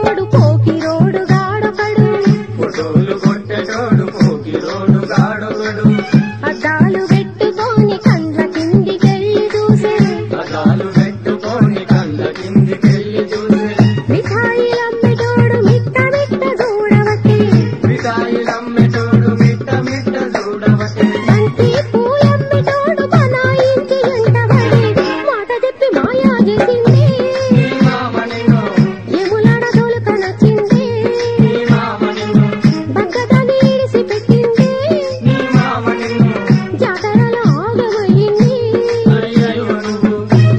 కొట్టెటోడు పోకిరోడు గాడొకడు ఫోటోలు కొట్టేటోడు పోకిరోడు గాడొకడు అద్దాలు పెట్టుకొని కండ్ల కిందికెళ్ళి చూసే అదాలు పెట్టుకొని కళ్ళ కిందికెళ్ళి చూసే మిఠాయిలమ్మటోడు మిట్ట మిట్ట చూడవకే మిఠాయిలమ్మేటోడు మిట్ట మిట్ట చూడవటే బంతి పూలమ్మటోడు బనాయించి ఎంటబడి మాట చెప్పి మాయా చేసింది నీ మామ నిన్ను ఎములాడ తోలుక నచ్చింది నీ మామ నిన్ను బగ్గదాన్ని ఇడిసి పెట్టింది నీ మామ నిన్ను జాతరలో ఆగమయ్యింది అయ్యయ్యో నువ్వు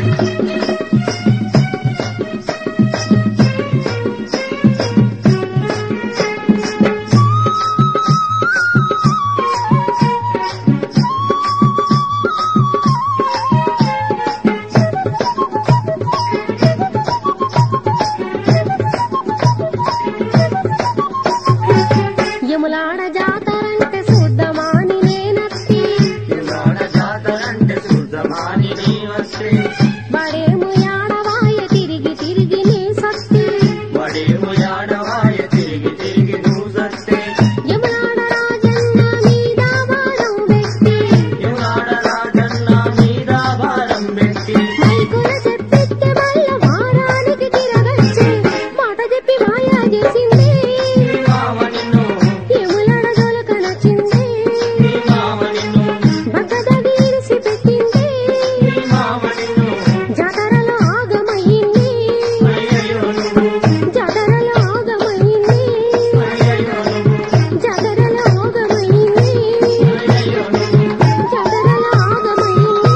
యములాడ జాతరంటే చూద్దామాని నేనత్తి ఇవాడ జాతరంటే చూద్దామాని నీ వస్తే బడేము యాడవాయ తిరిగి తిరిగి నీ సత్తి వడేము యాడవాయ తిరిగి తిరిగి నువ్వు సస్తే యములాడ రాజన్న మీద వారం పెట్టి ఇవాడ రాజన్న మీద భారం పెట్టి మైకుల చెప్పిస్తే మల్ల వారానికి తిరగచ్చే మాట చెప్పి మాయా చేసింది నీ మామ నిన్ను యములాడ గోలక నచ్చింది నీ మామ నిన్ను బగ్గదగి ఇడిసి పెట్టింది నీ మామ నిన్ను జాతరలో ఆగమయ్యింది అయ్యయ్యో నువ్వు జాతరలో ఆగమయ్యింది అయ్యయ్యో నువ్వు జాతరలో ఆగమయ్యింది అయ్యయ్యో నువ్వు జాతరలో ఆగమయ్యింది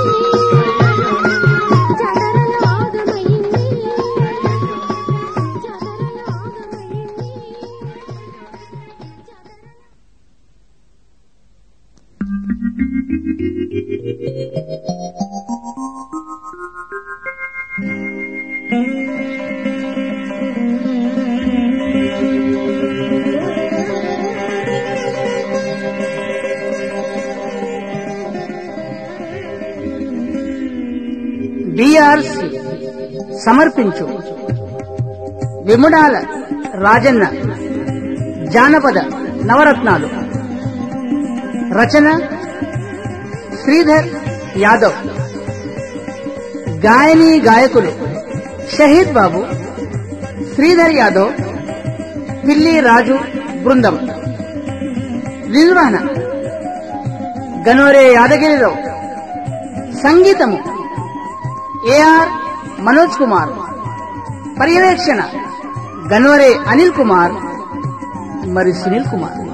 జాతరలో ఆగమయ్యింది జాతరలో ఆగమయ్యింది బిఆర్సి సమర్పించు విముడాల రాజన్న జానపద నవరత్నాలు రచన శ్రీధర్ యాదవ్ గాయని గాయకులు షహీద్ బాబు శ్రీధర్ యాదవ్ పిల్లి రాజు బృందం నిర్వహణ గనోరే యాదగిరిరావు సంగీతము ఏఆర్ మనోజ్ కుమార్ పర్యవేక్షణ గన్వరే అనిల్ కుమార్ మరి సునీల్ కుమార్